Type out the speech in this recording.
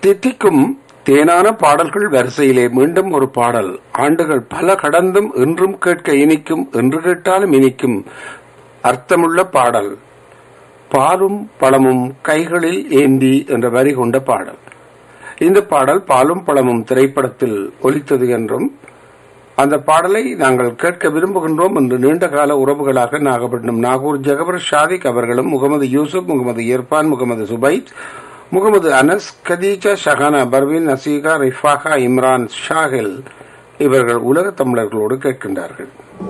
தித்திக்கும் தேனான பாடல்கள் வரிசையிலே மீண்டும் ஒரு பாடல் ஆண்டுகள் பல கடந்தும் இன்றும் கேட்க இனிக்கும் என்று கேட்டாலும் இனிக்கும் அர்த்தமுள்ள பாடல் பாலும் பழமும் கைகளில் ஏந்தி என்ற வரி கொண்ட பாடல் இந்த பாடல் பாலும் பழமும் திரைப்படத்தில் ஒலித்தது என்றும் அந்த பாடலை நாங்கள் கேட்க விரும்புகின்றோம் என்று நீண்ட கால உறவுகளாக நாகப்பட்டினம் நாகூர் ஜெகபர் ஷாதிக் அவர்களும் முகமது யூசுப் முகமது இர்பான் முகமது சுபைத் முகமது அனஸ் கதீஜா ஷஹானா பர்வீன் நசீகா ரிஃபாகா இம்ரான் ஷாஹில் இவர்கள் உலக தமிழர்களோடு கேட்கின்றார்கள்